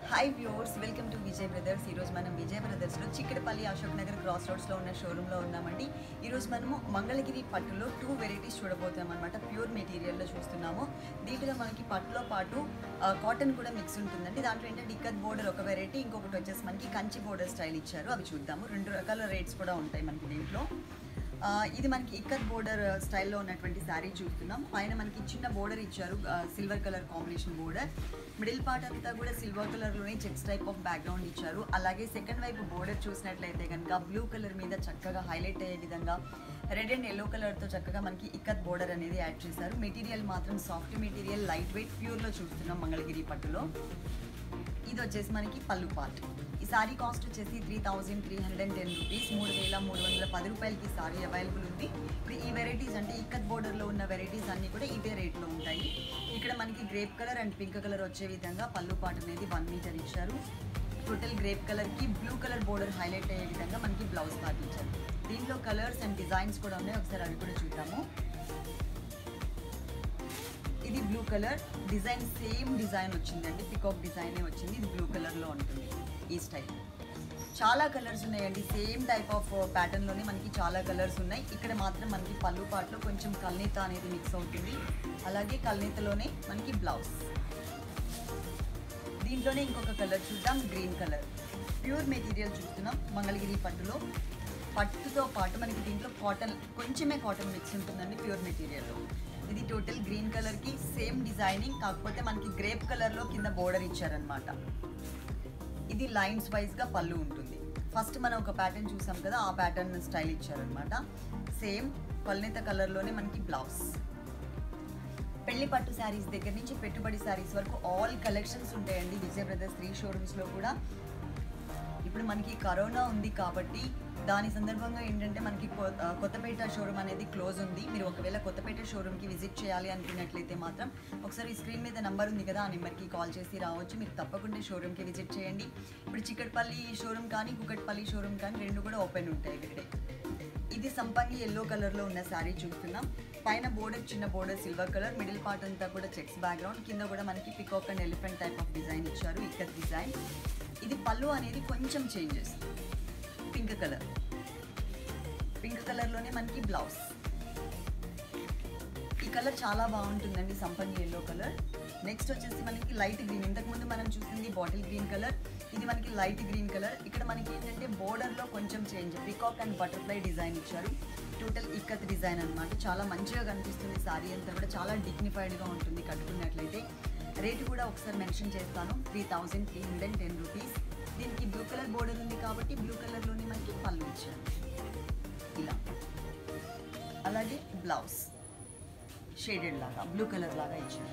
hi viewers welcome to Vijay brothers ఈరోజు మనం విజయ్ బ్రదర్స్లో చిక్కడపల్లి అశోక్ నగర్ క్రాస్ రోడ్స్లో ఉన్న షోరూంలో ఉన్నామండి ఈరోజు మనము మంగళగిరి పట్టులో టూ వెరైటీస్ చూడబోతున్నాం అనమాట ప్యూర్ మెటీరియల్లో చూస్తున్నాము దీంట్లో మనకి పట్టులో పాటు ఆ, కాటన్ కూడా మిక్స్ ఉంటుందండి దాంట్లో ఏంటంటే ఇక్కత్ బోర్డర్ ఒక వెరైటీ ఇంకొకటి వచ్చేసి మనకి కంచి బోర్డర్ స్టైల్ ఇచ్చారు అవి చూద్దాము రెండు రకాల రేట్స్ కూడా ఉంటాయి మనకి దీంట్లో ఆ, ఇది మనకి ఇక్కత్ బోర్డర్ స్టైల్లో ఉన్నటువంటి శారీ చూస్తున్నాం పైన మనకి చిన్న బోర్డర్ ఇచ్చారు silver colour combination border middle part అంతా కూడా సిల్వర్ కలర్లోనే చెక్స్ టైప్ ఆఫ్ బ్యాక్గ్రౌండ్ ఇచ్చారు అలాగే సెకండ్ వైపు బోర్డర్ చూసినట్లయితే కనుక బ్లూ కలర్ మీద చక్కగా హైలైట్ అయ్యే విధంగా రెడ్ అండ్ ఎల్లో కలర్తో చక్కగా మనకి ఇక్కత్ బోర్డర్ అనేది యాడ్ చేశారు మెటీరియల్ మాత్రం సాఫ్ట్ మెటీరియల్ లైట్ వెయిట్ ప్యూర్లో చూస్తున్నాం మంగళగిరి పట్టులో ఇది వచ్చేసి మనకి పళ్ళు పార్ట్ ఈ సారీ కాస్ట్ వచ్చేసి three thousand three hundred and ten rupees మూడు వేల మూడు వందల పది రూపాయలకి సారీ అవైలబుల్ ఉంది ఇప్పుడు ఈ వెరైటీస్ అంటే ఇక్కత్ బోర్డర్లో ఉన్న వెరైటీస్ అన్నీ కూడా ఇదే రేట్లో ఉంటాయి ఇక్కడ మనకి grape colour and pink colour వచ్చే విధంగా పళ్ళు పాట్ అనేది వన్ మీటర్ ఇచ్చారు టోటల్ గ్రేప్ కలర్కి బ్లూ కలర్ బోర్డర్ హైలైట్ అయ్యే విధంగా మనకి బ్లౌజ్ పార్ట్ ఇచ్చారు దీంట్లో కలర్స్ అండ్ డిజైన్స్ కూడా ఉన్నాయి ఒకసారి అవి కూడా చూద్దాము ఇది blue colour design same design వచ్చిందండి పికాక్ డిజైనే వచ్చింది ఇది బ్లూ కలర్లో ఉంటుంది ఈ స్టైల్ చాలా కలర్స్ ఉన్నాయండి సేమ్ టైప్ ఆఫ్ ప్యాటర్న్లోనే మనకి చాలా కలర్స్ ఉన్నాయి ఇక్కడ మాత్రం మనకి పళ్ళు పాటలో కొంచెం కల్నీత అనేది మిక్స్ అవుతుంది అలాగే కల్నీతలోనే మనకి బ్లౌజ్ దీంట్లోనే ఇంకొక కలర్ చూద్దాం గ్రీన్ కలర్ ప్యూర్ మెటీరియల్ చూస్తున్నాం మంగళగిరి పట్టులో పట్టుతో పాటు మనకి దీంట్లో కాటన్ కొంచెమే కాటన్ మిక్స్ ఉంటుందండి ప్యూర్ మెటీరియల్లో ఇది టోటల్ గ్రీన్ కలర్కి సేమ్ డిజైనింగ్ కాకపోతే మనకి గ్రేప్ కలర్లో కింద బోర్డర్ ఇచ్చారనమాట ఇది లైన్స్ వైజ్గా పళ్ళు ఉంటుంది ఫస్ట్ మనం ఒక ప్యాటర్న్ చూసాం కదా ఆ ప్యాటర్న్ స్టైల్ ఇచ్చారనమాట సేమ్ పల్నేత కలర్లోనే మనకి బ్లౌజ్ పెళ్లి పట్టు శారీస్ దగ్గర నుంచి పెట్టుబడి శారీస్ వరకు ఆల్ కలెక్షన్స్ ఉంటాయండి విజయ్ బ్రదర్స్ త్రీ షోరూమ్స్లో కూడా ఇప్పుడు మనకి కరోనా ఉంది కాబట్టి దాని సందర్భంగా ఏంటంటే మనకి కొ- ఆ, కొత్తపేట షోరూమ్ అనేది క్లోజ్ ఉంది మీరు ఒకవేళ కొత్తపేట షోరూమ్కి విజిట్ చేయాలి అనుకున్నట్లయితే మాత్రం ఒకసారి స్క్రీన్ మీద నెంబర్ ఉంది కదా ఆ నెంబర్కి కాల్ చేసి రావచ్చు మీరు తప్పకుండా షోరూమ్కి విజిట్ చేయండి ఇప్పుడు చిక్కట్పల్లి షోరూమ్ కానీ కుకట్పల్లి షోరూమ్ కానీ రెండు కూడా ఓపెన్ ఉంటాయి ఎవ్రీడే ఇది సంపంగి ఎల్లో కలర్లో ఉన్న శారీ చూస్తున్నాం పైన బోర్డర్ చిన్న border silver colour middle part అంతా కూడా చెక్స్ బ్యాక్గ్రౌండ్ కింద కూడా మనకి peacock and elephant type of design ఇచ్చారు ఇక్కడ డిజైన్ ఇది పళ్ళు అనేది కొంచెం చేంజెస్ పింక్ కలర్ పింక్ కలర్లోనే మనకి బ్లౌజ్ ఈ కలర్ చాలా బాగుంటుందండి సంపంగి ఎల్లో కలర్ నెక్స్ట్ వచ్చేసి మనకి లైట్ గ్రీన్ ఇంతకుముందు మనం చూసింది బాటిల్ గ్రీన్ కలర్ ఇది మనకి లైట్ గ్రీన్ కలర్ ఇక్కడ మనకి ఏంటంటే బోర్డర్లో కొంచెం change peacock and butterfly design ఇచ్చారు టోటల్ ఇక్కత్ డిజైన్ అన్నమాట చాలా మంచిగా కనిపిస్తుంది సారీ అంతా కూడా చాలా డిగ్నిఫైడ్గా ఉంటుంది కట్టుకున్నట్లయితే రేటు కూడా ఒకసారి మెన్షన్ చేస్తాను three thousand three hundred ten rupees దీనికి బ్లూ కలర్ బోర్డర్ ఉంది కాబట్టి బ్లూ కలర్లోనే మనకి పళ్ళు ఇచ్చారు ఇలా అలాగే బ్లౌజ్ షేడెడ్ లాగా బ్లూ కలర్ లాగా ఇచ్చారు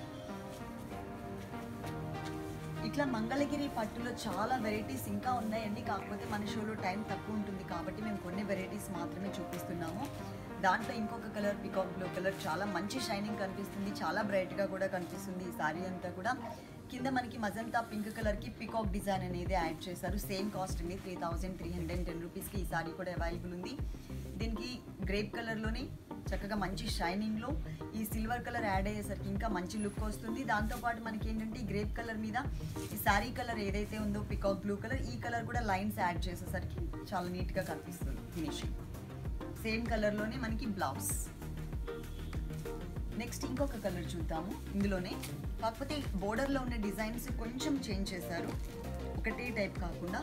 ఇట్లా మంగళగిరి పట్టులో చాలా వెరైటీస్ ఇంకా ఉన్నాయండి కాకపోతే మన షోలో టైం తక్కువ ఉంటుంది కాబట్టి మేము కొన్ని వెరైటీస్ మాత్రమే చూపిస్తున్నాము దాంట్లో ఇంకొక కలర్ పికాక్ బ్లూ కలర్ చాలా మంచి షైనింగ్ కనిపిస్తుంది చాలా బ్రైట్గా కూడా కనిపిస్తుంది ఈ సారీ అంతా కూడా కింద మనకి మజంతా పింక్ కలర్కి పికాక్ డిజైన్ అనేది యాడ్ చేశారు సేమ్ కాస్ట్ అండి three thousand three hundred ten రూపీస్కి ఈ సారీ కూడా అవైలబుల్ ఉంది దీనికి గ్రేప్ కలర్లోనే చక్కగా మంచి షైనింగ్లో ఈ సిల్వర్ కలర్ యాడ్ అయ్యేసరికి ఇంకా మంచి లుక్ వస్తుంది దాంతోపాటు మనకి ఏంటంటే ఈ గ్రేప్ కలర్ మీద ఈ శారీ కలర్ ఏదైతే ఉందో పికాక్ బ్లూ కలర్ ఈ కలర్ కూడా లైన్స్ యాడ్ చేసేసరికి చాలా నీట్గా కనిపిస్తుంది ఫినిషింగ్ సేమ్ కలర్లోనే మనకి బ్లౌజ్ నెక్స్ట్ ఇంకొక కలర్ చూద్దాము ఇందులోనే కాకపోతే బోర్డర్లో ఉన్న డిజైన్స్ కొంచెం చేంజ్ చేశారు ఒకటే టైప్ కాకుండా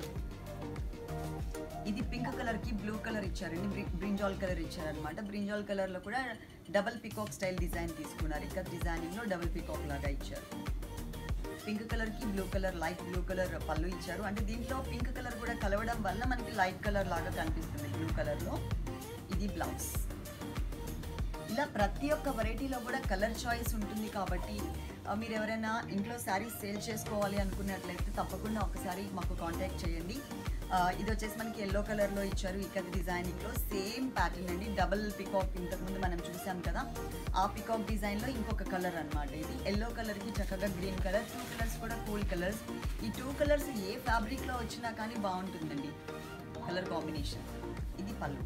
ఇది పింక్ కలర్ కి బ్లూ కలర్ ఇచ్చారండి బ్రి- బ్రింజాల్ కలర్ ఇచ్చారనమాట బ్రింజాల్ కలర్ లో కూడా డబల్ పికాక్ స్టైల్ డిజైన్ తీసుకున్నారు ఇక్కడ డిజైనింగ్ లో డబల్ పికాక్ లాగా ఇచ్చారు పింక్ కలర్ కి blue colour light blue colour pallu ఇచ్చారు అంటే దీంట్లో పింక్ కలర్ కూడా కలవడం వల్ల మనకి లైట్ కలర్ లాగా కనిపిస్తుంది బ్లూ కలర్ లో ఇది బ్లౌజ్ ఇలా ప్రతి ఒక్క వెరైటీలో కూడా కలర్ చాయిస్ ఉంటుంది కాబట్టి ఆ, మీరు ఎవరైనా ఇంట్లో శారీస్ సేల్ చేసుకోవాలి అనుకున్నట్లయితే తప్పకుండా ఒకసారి మాకు కాంటాక్ట్ చేయండి ఆ, ఇది వచ్చేసి మనకి ఎల్లో కలర్లో ఇచ్చారు ఇక్కడ డిజైనింగ్లో సేమ్ ప్యాటర్న్ అండి డబుల్ పికాక్ ఇంతకుముందు మనం చూసాం కదా ఆ పికాక్ డిజైన్లో ఇంకొక కలర్ అన్నమాట ఇది ఎల్లో కలర్కి చక్కగా గ్రీన్ కలర్ టూ కలర్స్ కూడా కూల్ కలర్స్ ఈ టూ కలర్స్ ఏ ఫ్యాబ్రిక్లో వచ్చినా కానీ బాగుంటుందండి కలర్ కాంబినేషన్ ఇది పళ్ళు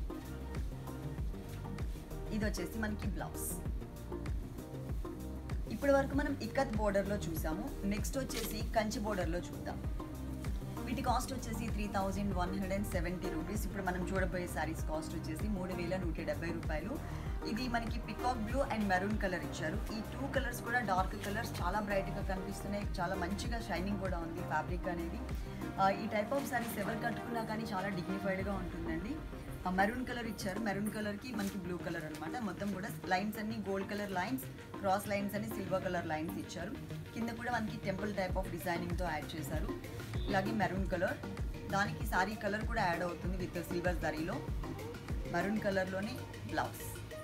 ఇది వచ్చేసి మనకి బ్లౌజ్ ఇప్పటి వరకు మనం ఇక్కత్ బోర్డర్లో చూసాము నెక్స్ట్ వచ్చేసి కంచి బోర్డర్లో చూద్దాం వీటి కాస్ట్ వచ్చేసి three thousand one hundred and seventy rupees ఇప్పుడు మనం చూడబోయే శారీస్ కాస్ట్ వచ్చేసి మూడు వేల నూట డెబ్బై రూపాయలు ఇది మనకి peacock blue and maroon colour ఇచ్చారు ఈ టూ కలర్స్ కూడా డార్క్ కలర్స్ చాలా బ్రైట్గా కనిపిస్తున్నాయి చాలా మంచిగా షైనింగ్ కూడా ఉంది ఫ్యాబ్రిక్ అనేది ఆ, ఈ టైప్ ఆఫ్ శారీస్ ఎవరు కట్టుకున్నా కానీ చాలా డిగ్నిఫైడ్గా ఉంటుందండి మెరూన్ కలర్ ఇచ్చారు మెరూన్ కలర్కి మనకి బ్లూ కలర్ అనమాట మొత్తం కూడా లైన్స్ అన్ని gold colour lines cross lines అని సిల్వర్ కలర్ లైన్స్ ఇచ్చారు కింద కూడా మనకి టెంపుల్ టైప్ ఆఫ్ డిజైనింగ్తో యాడ్ చేశారు ఇలాగే మెరూన్ కలర్ దానికి సారీ కలర్ కూడా యాడ్ అవుతుంది విత్ సిల్వర్ దరీలో మెరూన్ కలర్లోనే బ్లౌజ్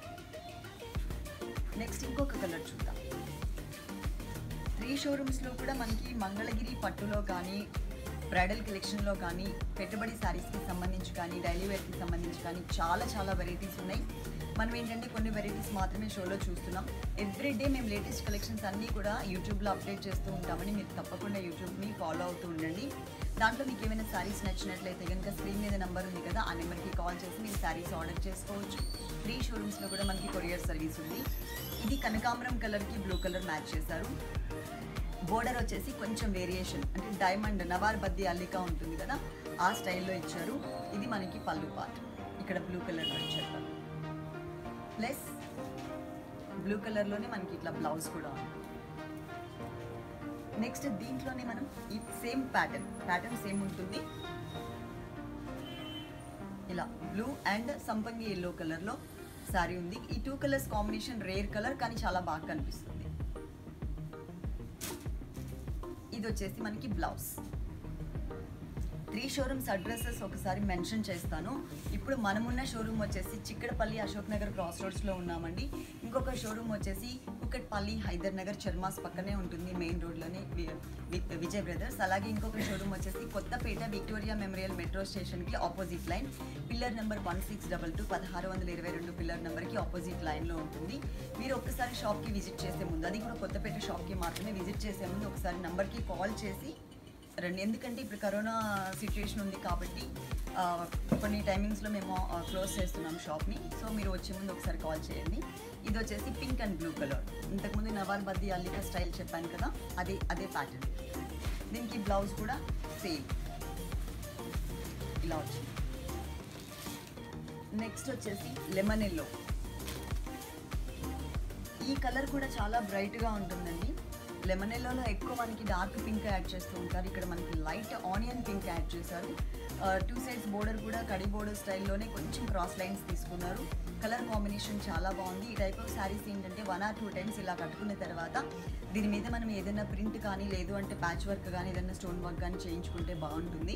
నెక్స్ట్ ఇంకొక కలర్ చూద్దాం త్రీ షోరూమ్స్లో కూడా మనకి మంగళగిరి పట్టులో కానీ బ్రైడల్ కలెక్షన్లో కానీ పెట్టుబడి శారీస్కి సంబంధించి కానీ డైలీ వేర్కి సంబంధించి కానీ చాలా చాలా వెరైటీస్ ఉన్నాయి మనం ఏంటంటే కొన్ని వెరైటీస్ మాత్రమే షోలో చూస్తున్నాం ఎవ్రీ డే మేము లేటెస్ట్ కలెక్షన్స్ అన్నీ కూడా యూట్యూబ్లో అప్డేట్ చేస్తూ ఉంటామని మీరు తప్పకుండా యూట్యూబ్ని ఫాలో అవుతూ ఉండండి దాంట్లో మీకు ఏమైనా శారీస్ నచ్చినట్లయితే కనుక స్క్రీన్ మీద నెంబర్ ఉంది కదా ఆ నెంబర్కి కాల్ చేసి మీరు శారీస్ ఆర్డర్ చేసుకోవచ్చు త్రీ షోరూమ్స్లో కూడా మనకి కొరియర్ సర్వీస్ ఉంది ఇది కనకాంబరం కలర్కి బ్లూ కలర్ మ్యాచ్ చేశారు బోర్డర్ వచ్చేసి కొంచెం వేరియేషన్ అంటే డైమండ్ నవార్ బద్ది అల్లిక ఉంటుంది కదా ఆ స్టైల్లో ఇచ్చారు ఇది మనకి పళ్ళు పార్ట్ ఇక్కడ బ్లూ కలర్లో ఇచ్చారు ప్లస్ బ్లూ కలర్లోనే మనకి ఇట్లా బ్లౌజ్ కూడా ఉంది నెక్స్ట్ దీంట్లోనే మనం ఈ సేమ్ ప్యాటర్న్ ప్యాటర్న్ సేమ్ ఉంటుంది ఇలా బ్లూ అండ్ సంపంగి ఎల్లో కలర్లో శారీ ఉంది ఈ two colours combination rare colour కానీ చాలా బాగా కనిపిస్తుంది ఇది వచ్చేసి మనకి బ్లౌజ్ త్రీ షోరూమ్స్ అడ్రసెస్ ఒకసారి మెన్షన్ చేస్తాను ఇప్పుడు మనమున్న షోరూమ్ వచ్చేసి చిక్కడపల్లి అశోక్ నగర్ క్రాస్ రోడ్స్లో ఉన్నామండి ఇంకొక షోరూమ్ వచ్చేసి కుక్కట్పల్లి హైదర్ నగర్ చర్మాస్ పక్కనే ఉంటుంది మెయిన్ రోడ్లోనే వి- వి- విజయ్ బ్రదర్స్ అలాగే ఇంకొక షోరూమ్ వచ్చేసి కొత్తపేట విక్టోరియా మెమోరియల్ మెట్రో స్టేషన్కి opposite line pillar number one six double two పదహారు వందల ఇరవై రెండు పిల్లర్ నెంబర్కి ఆపోజిట్ లైన్లో ఉంటుంది మీరు ఒక్కసారి షాప్కి విజిట్ చేసే ముందు అది కూడా కొత్తపేట షాప్కి మాత్రమే విజిట్ చేసే ముందు ఒకసారి నెంబర్కి కాల్ చేసి రండి ఎందుకంటే ఇప్పుడు కరోనా సిచ్యుయేషన్ ఉంది కాబట్టి ఆ, కొన్ని టైమింగ్స్లో మేము క్లోజ్ చేస్తున్నాం షాప్ని సో మీరు వచ్చే ముందు ఒకసారి కాల్ చేయండి ఇది వచ్చేసి పింక్ అండ్ బ్లూ కలర్ ఇంతకుముందు నవాల్ బద్ది అల్లిక స్టైల్ చెప్పాను కదా అదే అదే ప్యాటర్న్ దీనికి బ్లౌజ్ కూడా సేమ్ ఇలా వచ్చింది నెక్స్ట్ వచ్చేసి లెమన్ ఎల్లో ఈ కలర్ కూడా చాలా బ్రైట్గా ఉంటుందండి లెమన్ ఎల్లోలో ఎక్కువ మనకి డార్క్ పింక్ యాడ్ చేస్తూ ఉంటారు ఇక్కడ మనకి లైట్ ఆనియన్ పింక్ యాడ్ చేశారు టూ సైడ్స్ బోర్డర్ కూడా కడి బోర్డర్ స్టైల్లోనే కొంచెం క్రాస్ లైన్స్ తీసుకున్నారు కలర్ కాంబినేషన్ చాలా బాగుంది ఈ టైప్ ఆఫ్ శారీస్ ఏంటంటే వన్ ఆర్ టూ టైమ్స్ ఇలా కట్టుకున్న తర్వాత దీని మీద మనం ఏదైనా ప్రింట్ కానీ లేదు అంటే ప్యాచ్ వర్క్ కానీ ఏదైనా స్టోన్ వర్క్ కానీ చేయించుకుంటే బాగుంటుంది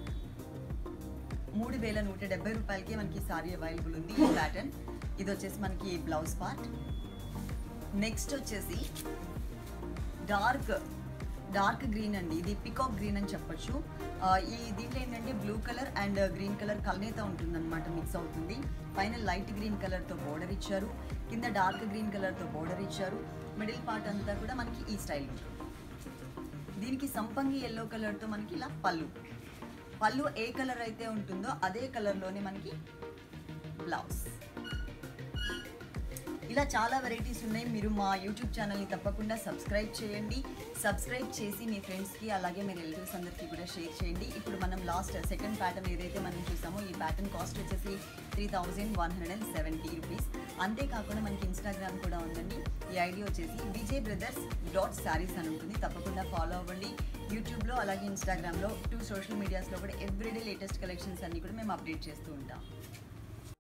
మూడు వేల నూట డెబ్బై రూపాయలకి మనకి సారీ అవైలబుల్ ఉంది ఈ ప్యాటర్న్ ఇది వచ్చేసి మనకి బ్లౌజ్ పార్ట్ నెక్స్ట్ వచ్చేసి డార్క్ డార్క్ గ్రీన్ అండి ఇది పికాక్ గ్రీన్ అని చెప్పొచ్చు ఆ, ఈ దీంట్లో ఏంటంటే blue colour and green colour కలనేత ఉంటుందన్నమాట మిక్స్ అవుతుంది పైన లైట్ గ్రీన్ కలర్తో బోర్డర్ ఇచ్చారు కింద డార్క్ గ్రీన్ కలర్తో బోర్డర్ ఇచ్చారు మిడిల్ పార్ట్ అంతా కూడా మనకి ఈ స్టైల్ ఉంటుంది దీనికి సంపంగి ఎల్లో కలర్తో మనకి ఇలా పళ్ళు పళ్ళు ఏ కలర్ అయితే ఉంటుందో అదే కలర్లోనే మనకి బ్లౌజ్ ఇలా చాలా వెరైటీస్ ఉన్నాయి మీరు మా యూట్యూబ్ ఛానల్ని తప్పకుండా సబ్స్క్రైబ్ చేయండి సబ్స్క్రైబ్ చేసి మీ ఫ్రెండ్స్కి అలాగే మీ రిలేటివ్స్ అందరికీ కూడా షేర్ చేయండి ఇప్పుడు మనం లాస్ట్ సెకండ్ ప్యాటర్న్ ఏదైతే మనం చూసామో ఈ ప్యాటర్న్ కాస్ట్ వచ్చేసి three thousand one hundred and seventy rupees అంతేకాకుండా మనకి ఇన్స్టాగ్రామ్ కూడా ఉందండి ఈ ఐడి వచ్చేసి విజయ్ బ్రదర్స్ డాట్ శారీస్ అని ఉంటుంది తప్పకుండా ఫాలో అవ్వండి యూట్యూబ్లో అలాగే ఇన్స్టాగ్రామ్లో టూ సోషల్ మీడియాస్లో కూడా ఎవ్రీడే లేటెస్ట్ కలెక్షన్స్ అన్నీ కూడా మేము అప్డేట్ చేస్తూ ఉంటాం